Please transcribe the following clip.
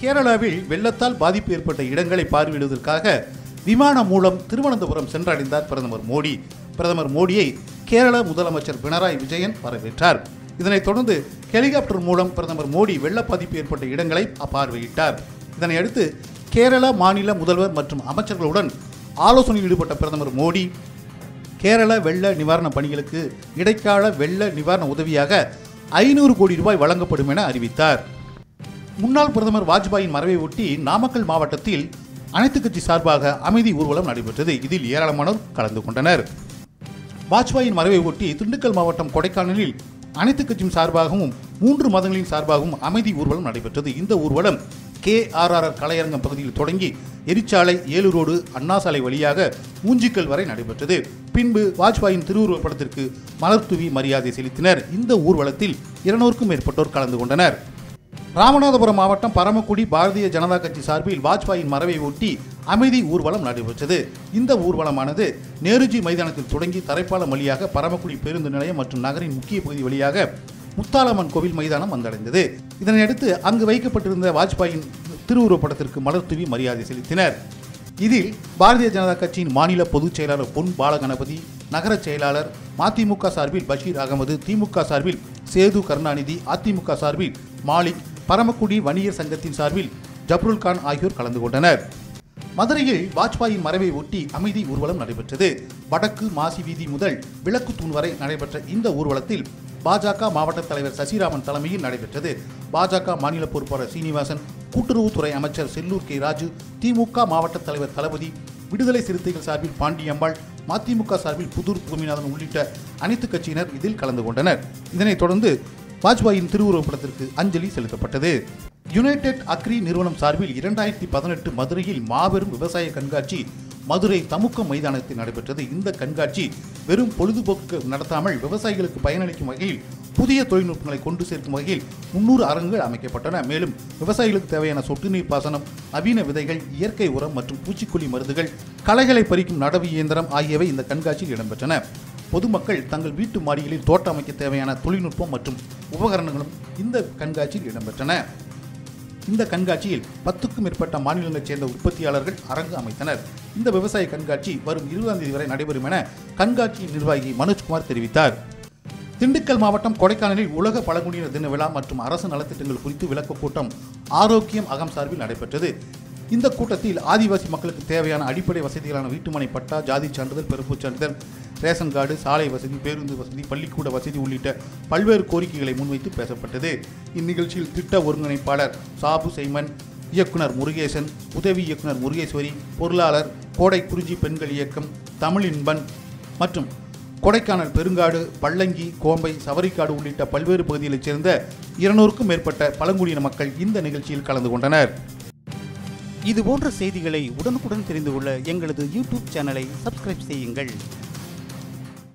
கேரளாவில் வெள்ளத்தால் பாதிப்பு ஏற்பட்ட இடங்களை பார்வையிடுவதற்காக விமானம் மூலம் திருவனந்தபுரம் சென்றடைந்தார் பிரதமர் மோடி பிரதமர் மோடியை கேரள முதலமைச்சர் பினராயி விஜயன் வரவேற்றார் இதனைத் தொடர்ந்து ஹெலிகாப்டர் மூலம் பிரதமர் மோடி வெள்ள பாதிப்பு ஏற்பட்ட இடங்களை பார்வையிட்டார் இதனை அடுத்து கேரள மாநில முதல்வர் மற்றும் அமைச்சர்களுடன் ஆலோசனையில் ஈடுபட்ட பிரதமர் மோடி கேரள வெள்ள நிவாரண பணிகளுக்கு இடைக்கால வெள்ள நிவாரண உதவியாக ஐநூறு கோடி ரூபாய் வழங்கப்படும் என அறிவித்தார் முன்னாள் பிரதமர் வாஜ்பாயின் மறைவை ஒட்டி நாமக்கல் மாவட்டத்தில் அனைத்து கட்சி சார்பாக அமைதி ஊர்வலம் நடைபெற்றது இதில் ஏராளமானோர் கலந்து கொண்டனர் வாஜ்பாயின் மறைவை ஒட்டி திண்டுக்கல் மாவட்டம் கொடைக்கானலில் அனைத்து கட்சியும் சார்பாகவும் மூன்று மதங்களின் சார்பாகவும் அமைதி ஊர்வலம் நடைபெற்றது இந்த ஊர்வலம் கே ஆர் ஆர் கலையரங்கம் பகுதியில் தொடங்கி எரிச்சாலை ஏலூரோடு அண்ணா சாலை வழியாக மூஞ்சிக்கல் வரை நடைபெற்றது பின்பு வாஜ்பாயின் திருவுருவப் படத்திற்கு மலர் தூவி மரியாதை செலுத்தினர் இந்த ஊர்வலத்தில் இருநூறுக்கும் மேற்பட்டோர் கலந்து கொண்டனர் ராமநாதபுரம் மாவட்டம் பரமக்குடி பாரதிய ஜனதா கட்சி சார்பில் வாஜ்பாயின் மறைவை ஒட்டி அமைதி ஊர்வலம் நடைபெற்றது இந்த ஊர்வலமானது நேருஜி மைதானத்தில் தொடங்கி தரைப்பாலம் வழியாக பரமக்குடி பேருந்து நிலையம் மற்றும் நகரின் முக்கிய பகுதி வழியாக முத்தாலம்மன் கோவில் மைதானம் வந்தடைந்தது இதனையடுத்து அங்கு வைக்கப்பட்டிருந்த வாஜ்பாயின் திருவுருவப் படத்திற்கு மலர் தூவி மரியாதை செலுத்தினர் இதில் பாரதிய ஜனதா கட்சியின் மாநில பொதுச் செயலாளர் பொன் பாலகணபதி நகர செயலாளர் மதிமுக சார்பில் பஷீர் அகமது திமுக சார்பில் சேது கருணாநிதி அதிமுக சார்பில் மாலிக் பரமக்குடி வணிகர் சங்கத்தின் சார்பில் ஜப்ருல் கான் ஆகியோர் கலந்து கொண்டனர் மதுரையில் வாஜ்பாயின் மறைவை ஒட்டி அமைதி ஊர்வலம் நடைபெற்றது வடக்கு மாசி வீதி முதல் விளக்கு தூண் வரை நடைபெற்ற இந்த ஊர்வலத்தில் பாஜக மாவட்ட தலைவர் சசிராமன் தலைமையில் நடைபெற்றது பாஜக மாநில பொறுப்பாளர் சீனிவாசன் கூட்டுறவுத்துறை அமைச்சர் செல்லூர் கே ராஜு திமுக மாவட்ட தலைவர் தளபதி விடுதலை சிறுத்தைகள் சார்பில் பாண்டியம்பாள் மதிமுக சார்பில் புதூர் பூமிநாதன் உள்ளிட்ட அனைத்து கட்சியினர் இதில் கலந்து கொண்டனர் இதனைத் தொடர்ந்து வாஜ்பாயின் திருவுருவப் படத்திற்கு அஞ்சலி செலுத்தப்பட்டது யுனைடெட் அக்ரி நிறுவனம் சார்பில் இரண்டாயிரத்தி பதினெட்டு மதுரையில் மாபெரும் விவசாய கண்காட்சி மதுரை தமுக்க மைதானத்தில் நடைபெற்றது இந்த கண்காட்சி வெறும் பொழுதுபோக்கு நடத்தாமல் விவசாயிகளுக்கு பயனளிக்கும் வகையில் புதிய தொழில்நுட்பங்களை கொண்டு சேர்க்கும் வகையில் முன்னூறு அரங்குகள் அமைக்கப்பட்டன மேலும் விவசாயிகளுக்கு தேவையான சொட்டு நீர் பாசனம் நவீன விதைகள் இயற்கை உரம் மற்றும் பூச்சிக்கொல்லி மருந்துகள் களைகளை பறிக்கும் நடவு இயந்திரம் ஆகியவை இந்த கண்காட்சியில் இடம்பெற்றன பொதுமக்கள் தங்கள் வீட்டு மாடிகளில் தோட்டம் அமைக்க தேவையான தொழில்நுட்பம் மற்றும் உபகரணங்களும் இந்த கண்காட்சியில் இடம்பெற்றன இந்த கண்காட்சியில் பத்துக்கும் மேற்பட்ட மாநிலங்களைச் சேர்ந்த உற்பத்தியாளர்கள் அரங்கு அமைத்தனர் இந்த விவசாய கண்காட்சி வரும் இருபதாம் தேதி வரை நடைபெறும் என கண்காட்சியின் நிர்வாகி மனோஜ்குமார் தெரிவித்தார் திண்டுக்கல் மாவட்டம் கொடைக்கானலில் உலக பழங்குடியினர் தின விழா மற்றும் அரசு நலத்திட்டங்கள் குறித்து விளக்கக் கூட்டம் ஆரோக்கியம் அகம் சார்பில் நடைபெற்றது இந்த கூட்டத்தில் ஆதிவாசி மக்களுக்கு தேவையான அடிப்படை வசதிகளான வீட்டுமனை பட்டா ஜாதி சான்றிதழ் பிறப்புச் சான்றிதழ் ரேஷன் கார்டு சாலை வசதி பேருந்து வசதி பள்ளிக்கூட வசதி உள்ளிட்ட பல்வேறு கோரிக்கைகளை முன்வைத்து பேசப்பட்டது இந்நிகழ்ச்சியில் திட்ட ஒருங்கிணைப்பாளர் சாபு செய்மன் இயக்குனர் முருகேசன் உதவி இயக்குனர் முருகேஸ்வரி பொருளாளர் கோடை குறிஞ்சி பெண்கள் இயக்கம் தமிழின்பன் மற்றும் கொடைக்கானல் பெருங்காடு பள்ளங்கி கோம்பை சவரிக்காடு உள்ளிட்ட பல்வேறு பகுதிகளைச் சேர்ந்த இருநூறுக்கும் மேற்பட்ட பழங்குடியின மக்கள் இந்த நிகழ்ச்சியில் கலந்து கொண்டனர் இது போன்ற செய்திகளை உடனுக்குடன் தெரிந்து கொள்ள எங்களது யூடியூப் சேனலை சப்ஸ்கிரைப் செய்யுங்கள்